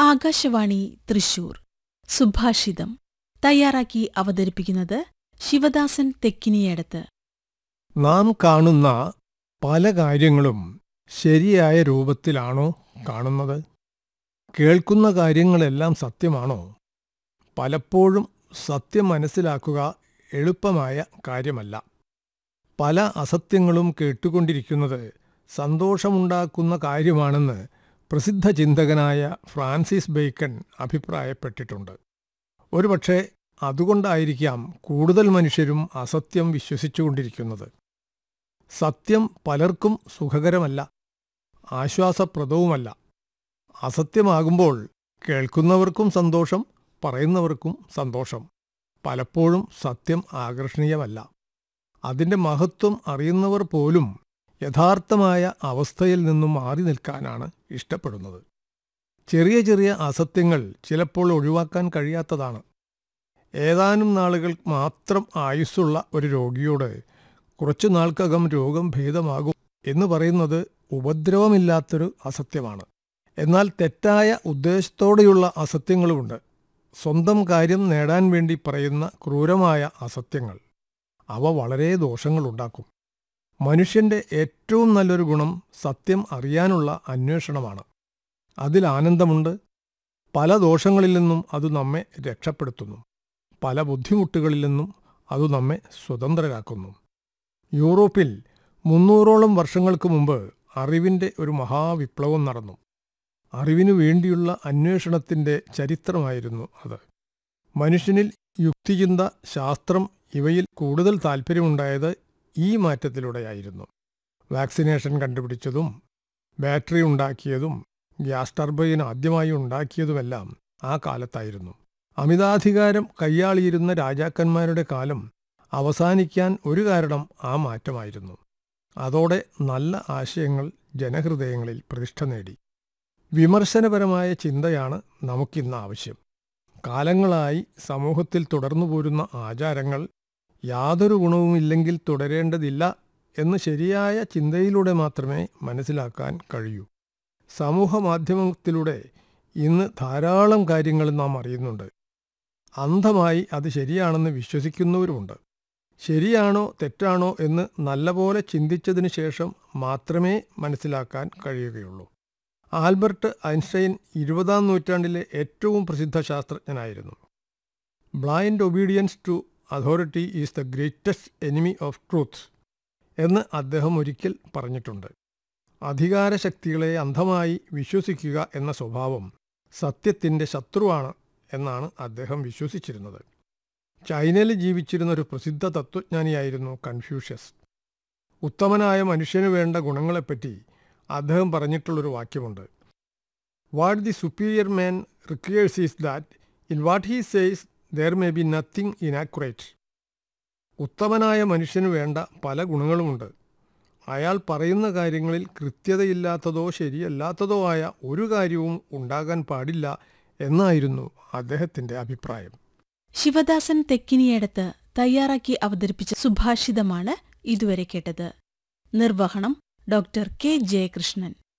ആകാശവാണി തൃശൂർ സുഭാഷിതം തയ്യാറാക്കി അവതരിപ്പിക്കുന്നത് ശിവദാസൻ തെക്കിനിയടത്ത് നാം കാണുന്ന പല കാര്യങ്ങളും ശരിയായ രൂപത്തിലാണോ കാണുന്നത് കേൾക്കുന്ന കാര്യങ്ങളെല്ലാം സത്യമാണോ പലപ്പോഴും സത്യം മനസ്സിലാക്കുക എളുപ്പമായ കാര്യമല്ല പല അസത്യങ്ങളും കേട്ടുകൊണ്ടിരിക്കുന്നത് സന്തോഷമുണ്ടാക്കുന്ന കാര്യമാണെന്ന് പ്രസിദ്ധ ചിന്തകനായ ഫ്രാൻസിസ് ബേക്കൺ അഭിപ്രായപ്പെട്ടിട്ടുണ്ട് ഒരുപക്ഷെ അതുകൊണ്ടായിരിക്കാം കൂടുതൽ മനുഷ്യരും അസത്യം വിശ്വസിച്ചുകൊണ്ടിരിക്കുന്നത് സത്യം പലർക്കും സുഖകരമല്ല ആശ്വാസപ്രദവുമല്ല അസത്യമാകുമ്പോൾ കേൾക്കുന്നവർക്കും സന്തോഷം പറയുന്നവർക്കും സന്തോഷം പലപ്പോഴും സത്യം ആകർഷണീയമല്ല അതിൻ്റെ മഹത്വം അറിയുന്നവർ പോലും യഥാർത്ഥമായ അവസ്ഥയിൽ നിന്നും മാറി നിൽക്കാനാണ് ഇഷ്ടപ്പെടുന്നത് ചെറിയ ചെറിയ അസത്യങ്ങൾ ചിലപ്പോൾ ഒഴിവാക്കാൻ കഴിയാത്തതാണ് ഏതാനും നാളുകൾ മാത്രം ആയുസ്സുള്ള ഒരു രോഗിയോട് കുറച്ചു നാൾക്കകം രോഗം ഭേദമാകും എന്ന് പറയുന്നത് ഉപദ്രവമില്ലാത്തൊരു അസത്യമാണ് എന്നാൽ തെറ്റായ ഉദ്ദേശത്തോടെയുള്ള അസത്യങ്ങളുമുണ്ട് സ്വന്തം കാര്യം നേടാൻ വേണ്ടി പറയുന്ന ക്രൂരമായ അസത്യങ്ങൾ അവ വളരെ ദോഷങ്ങളുണ്ടാക്കും മനുഷ്യന്റെ ഏറ്റവും നല്ലൊരു ഗുണം സത്യം അറിയാനുള്ള അന്വേഷണമാണ് അതിൽ ആനന്ദമുണ്ട് പല ദോഷങ്ങളിൽ നിന്നും അത് നമ്മെ രക്ഷപ്പെടുത്തുന്നു പല ബുദ്ധിമുട്ടുകളിൽ നിന്നും അത് നമ്മെ സ്വതന്ത്രരാക്കുന്നു യൂറോപ്പിൽ മുന്നൂറോളം വർഷങ്ങൾക്ക് മുമ്പ് അറിവിൻ്റെ ഒരു മഹാവിപ്ലവം നടന്നു അറിവിനു വേണ്ടിയുള്ള അന്വേഷണത്തിൻ്റെ ചരിത്രമായിരുന്നു അത് മനുഷ്യനിൽ യുക്തിചിന്ത ശാസ്ത്രം ഇവയിൽ കൂടുതൽ താൽപ്പര്യമുണ്ടായത് ഈ മാറ്റത്തിലൂടെയായിരുന്നു വാക്സിനേഷൻ കണ്ടുപിടിച്ചതും ബാറ്ററി ഉണ്ടാക്കിയതും ഗ്യാസ് ടർബൈൻ ആദ്യമായി ഉണ്ടാക്കിയതുമെല്ലാം ആ കാലത്തായിരുന്നു അമിതാധികാരം കൈയാളിയിരുന്ന രാജാക്കന്മാരുടെ കാലം അവസാനിക്കാൻ ഒരു കാരണം ആ മാറ്റമായിരുന്നു അതോടെ നല്ല ആശയങ്ങൾ ജനഹൃദയങ്ങളിൽ പ്രതിഷ്ഠ നേടി വിമർശനപരമായ ചിന്തയാണ് നമുക്കിന്ന് ആവശ്യം കാലങ്ങളായി സമൂഹത്തിൽ തുടർന്നു പോരുന്ന ആചാരങ്ങൾ യാതൊരു ഗുണവുമില്ലെങ്കിൽ തുടരേണ്ടതില്ല എന്ന് ശരിയായ ചിന്തയിലൂടെ മാത്രമേ മനസ്സിലാക്കാൻ കഴിയൂ സമൂഹ മാധ്യമത്തിലൂടെ ഇന്ന് ധാരാളം കാര്യങ്ങൾ നാം അറിയുന്നുണ്ട് അന്ധമായി അത് ശരിയാണെന്ന് വിശ്വസിക്കുന്നവരുമുണ്ട് ശരിയാണോ തെറ്റാണോ എന്ന് നല്ലപോലെ ചിന്തിച്ചതിന് ശേഷം മാത്രമേ മനസ്സിലാക്കാൻ കഴിയുകയുള്ളൂ ആൽബർട്ട് ഐൻസ്റ്റൈൻ ഇരുപതാം നൂറ്റാണ്ടിലെ ഏറ്റവും പ്രസിദ്ധ ശാസ്ത്രജ്ഞനായിരുന്നു blind obedience to authority is the greatest enemy of truth എന്ന് അദ്ദേഹം ഒരിക്കൽ പറഞ്ഞിട്ടുണ്ട് അധികാരശക്തികളെ അന്ധമായി വിശ്വസിക്കുക എന്ന സ്വഭാവം സത്യത്തിൻ്റെ ശത്രുവാണ് എന്നാണ് അദ്ദേഹം വിശ്വസിച്ചിരുന്നത് ചൈനയിൽ ജീവിച്ചിരുന്ന ഒരു പ്രസിദ്ധ തത്വജ്ഞാനിയായിരുന്നു കൺഫ്യൂഷ്യസ് ഉത്തമനായ മനുഷ്യനു വേണ്ട ഗുണങ്ങളെപ്പറ്റി അദ്ദേഹം പറഞ്ഞിട്ടുള്ളൊരു വാക്യമുണ്ട് what the superior man requires is that in what he says there may be nothing inaccurate ഉത്തമനായ മനുഷ്യനു വേണ്ട പല ഗുണങ്ങളുമുണ്ട് അയാൾ പറയുന്ന കാര്യങ്ങളിൽ കൃത്യതയില്ലാത്തതോ ശരിയല്ലാത്തതോ ആയ ഒരു കാര്യവും ഉണ്ടാകാൻ പാടില്ല എന്നായിരുന്നു അദ്ദേഹത്തിൻ്റെ അഭിപ്രായം ശിവദാസൻ തെക്കിനിയടത്ത് തയ്യാറാക്കി അവതരിപ്പിച്ച സുഭാഷിതമാണ് ഇതുവരെ കേട്ടത് നിർവഹണം ഡോക്ടർ കെ ജയകൃഷ്ണൻ